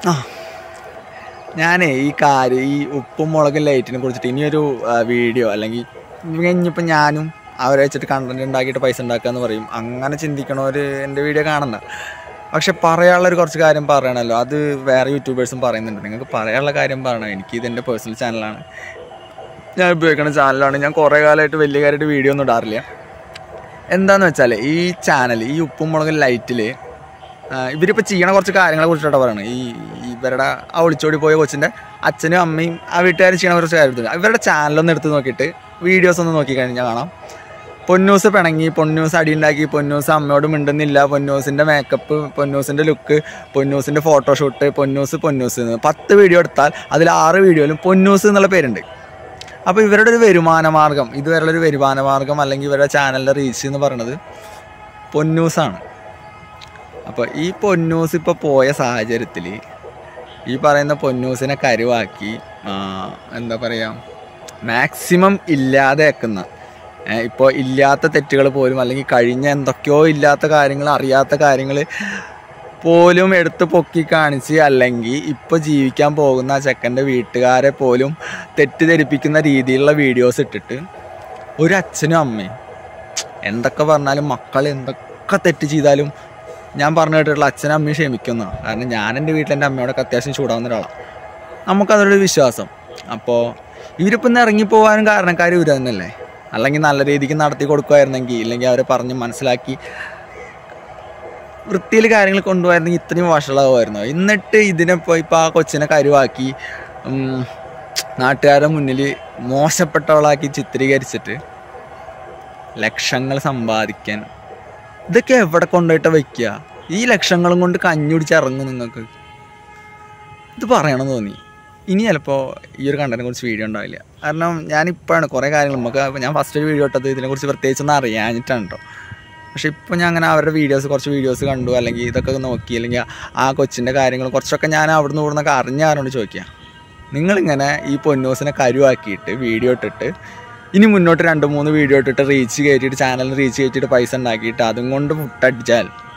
ആ ഞാനേ ഈ കാര്യം ഈ ഉപ്പും മുളകും ലൈറ്റിനെ കുറിച്ചിട്ട് ഇനിയൊരു ആ, വീഡിയോ അല്ലെങ്കിൽ ഇനിയിപ്പോൾ ഞാനും അവരെ വെച്ചിട്ട് കണ്ടന്റ് ഉണ്ടാക്കിയിട്ട് പൈസ ഉണ്ടാക്കാന്ന് പറയും അങ്ങനെ ചിന്തിക്കണവർ എൻ്റെ വീഡിയോ കാണണ്ട പക്ഷെ പറയാനുള്ളൊരു കുറച്ച് കാര്യം പറയണമല്ലോ അത് വേറെ യൂട്യൂബേഴ്സും പറയുന്നുണ്ട് നിങ്ങൾക്ക് പറയാനുള്ള കാര്യം പറയണം എനിക്ക് ഇതെൻ്റെ പേഴ്സണൽ ചാനലാണ് ഞാൻ ഉപയോഗിക്കുന്ന ചാനലാണ് ഞാൻ കുറേ കാലമായിട്ട് വലിയ കാര്യമായിട്ട് വീഡിയോ ഒന്നും ഇടാറില്ല എന്താന്ന് വെച്ചാൽ ഈ ചാനൽ ഈ ഉപ്പും മുളകും ലൈറ്റിൽ ഇവരിപ്പോൾ ചെയ്യണ കുറച്ച് കാര്യങ്ങളെ കുറിച്ചിട്ടാണ് പറയുന്നത് ഈ ഇവരുടെ ആ ഒളിച്ചോടി പോയ കൊച്ചിൻ്റെ അച്ഛനും അമ്മയും ആ വീട്ടുകാരും ചെയ്യണ കുറച്ച് കാര്യത്തിൽ ഇവരുടെ ചാനലൊന്ന് എടുത്ത് നോക്കിയിട്ട് വീഡിയോസ് ഒന്ന് നോക്കി കഴിഞ്ഞാൽ കാണാം പൊന്നൂസ് പിണങ്ങി പൊന്നൂസ് അടിയുണ്ടാക്കി പൊന്നൂസ് അമ്മയോട് മിണ്ടുന്നില്ല പൊന്നൂസിൻ്റെ മേക്കപ്പ് പൊന്നൂസിൻ്റെ ലുക്ക് പൊന്നൂസിൻ്റെ ഫോട്ടോഷൂട്ട് പൊന്നൂസ് പൊന്നൂസ് എന്ന് പത്ത് വീഡിയോ എടുത്താൽ അതിൽ ആറ് വീഡിയോയിലും പൊന്നൂസ് എന്നുള്ള പേരുണ്ട് അപ്പോൾ ഇവരുടെ ഒരു വരുമാന മാർഗം ഇതുവരെയുള്ള ഒരു വരുമാന മാർഗം അല്ലെങ്കിൽ ഇവരുടെ ചാനലിൻ്റെ റീച്ച് എന്ന് പറയുന്നത് പൊന്നൂസാണ് അപ്പോൾ ഈ പൊന്നൂസ് ഇപ്പോൾ പോയ സാഹചര്യത്തിൽ ഈ പറയുന്ന പൊന്നൂസിനെ കരുവാക്കി ആ, എന്താ പറയുക മാക്സിമം ഇല്ലാതെ ആക്കുന്ന ഇപ്പോൾ ഇല്ലാത്ത തെറ്റുകൾ പോലും അല്ലെങ്കിൽ കഴിഞ്ഞ എന്തൊക്കെയോ ഇല്ലാത്ത കാര്യങ്ങൾ അറിയാത്ത കാര്യങ്ങൾ പോലും എടുത്ത് പൊക്കി കാണിച്ച് അല്ലെങ്കിൽ ഇപ്പോൾ ജീവിക്കാൻ പോകുന്ന ആ ചെക്കൻ്റെ വീട്ടുകാരെ പോലും തെറ്റിദ്ധരിപ്പിക്കുന്ന രീതിയിലുള്ള വീഡിയോസ് ഇട്ടിട്ട് ഒരു അച്ഛനും അമ്മയും എന്തൊക്കെ പറഞ്ഞാലും മക്കൾ എന്തൊക്കെ തെറ്റ് ചെയ്താലും ഞാൻ പറഞ്ഞു കേട്ടിട്ടുള്ള അച്ഛനും അമ്മയും ക്ഷമിക്കുന്ന കാരണം ഞാൻ എൻ്റെ വീട്ടിൽ എൻ്റെ അമ്മയോടൊക്കെ അത്യാവശ്യം ചൂടാവുന്ന ഒരാളാണ് നമുക്കതൊരു വിശ്വാസം അപ്പോൾ ഇവരിപ്പം ഇന്ന് ഇറങ്ങിപ്പോകാനും കാരണക്കാർ ഇവർ തന്നെയല്ലേ അല്ലെങ്കിൽ നല്ല രീതിക്ക് നടത്തി കൊടുക്കുമായിരുന്നെങ്കിൽ ഇല്ലെങ്കിൽ അവരെ പറഞ്ഞ് മനസ്സിലാക്കി വൃത്തിയിൽ കാര്യങ്ങൾ കൊണ്ടുപോയിരുന്നെങ്കിൽ ഇത്രയും വഷളാവുമായിരുന്നു എന്നിട്ട് ഇതിനെ ഇപ്പോൾ ഇപ്പോൾ ആ കൊച്ചിനെ കരുവാക്കി ഉം, നാട്ടുകാരുടെ മുന്നിൽ മോശപ്പെട്ടവളാക്കി ചിത്രീകരിച്ചിട്ട് ലക്ഷങ്ങൾ സമ്പാദിക്കാൻ ഇതൊക്കെ എവിടെ കൊണ്ടുപോയിട്ട് വെക്കുക ഈ ലക്ഷങ്ങളും കൊണ്ട് കഞ്ഞി കുടിച്ച് ഇറങ്ങും നിങ്ങൾക്ക് ഇത് പറയണമെന്ന് തോന്നി ഇനി ചിലപ്പോൾ ഈ ഒരു കണ്ടതിനെ കുറിച്ച് വീഡിയോ ഉണ്ടാവില്ല കാരണം ഞാനിപ്പോഴാണ് കുറേ കാര്യങ്ങൾ നമുക്ക് ഞാൻ ഫസ്റ്റ് ഒരു വീഡിയോ ഇട്ടത് ഇതിനെക്കുറിച്ച് പ്രത്യേകിച്ചൊന്നും അറിയാഞ്ഞിട്ടാണ് കേട്ടോ പക്ഷെ ഇപ്പോൾ ഞാൻ അങ്ങനെ അവരുടെ വീഡിയോസ് കുറച്ച് വീഡിയോസ് കണ്ടു അല്ലെങ്കിൽ ഇതൊക്കെ നോക്കി അല്ലെങ്കിൽ ആ കൊച്ചിൻ്റെ കാര്യങ്ങൾ കുറച്ചൊക്കെ ഞാൻ അവിടുന്ന് ഇവിടുന്നൊക്കെ അറിഞ്ഞ ആരോട് ചോദിക്കുക നിങ്ങളിങ്ങനെ ഈ പൊന്നൂസിനെ കരുവാക്കിയിട്ട് വീഡിയോ ഇട്ടിട്ട് ഇനി മുന്നോട്ട് രണ്ട് മൂന്ന് വീഡിയോ ഇട്ടിട്ട് റീച്ച് കയറ്റിയിട്ട് ചാനലിന് റീച്ച് കയറ്റിയിട്ട് പൈസ ഉണ്ടാക്കിയിട്ട് അതും കൊണ്ട് മുട്ടടിച്ചാൽ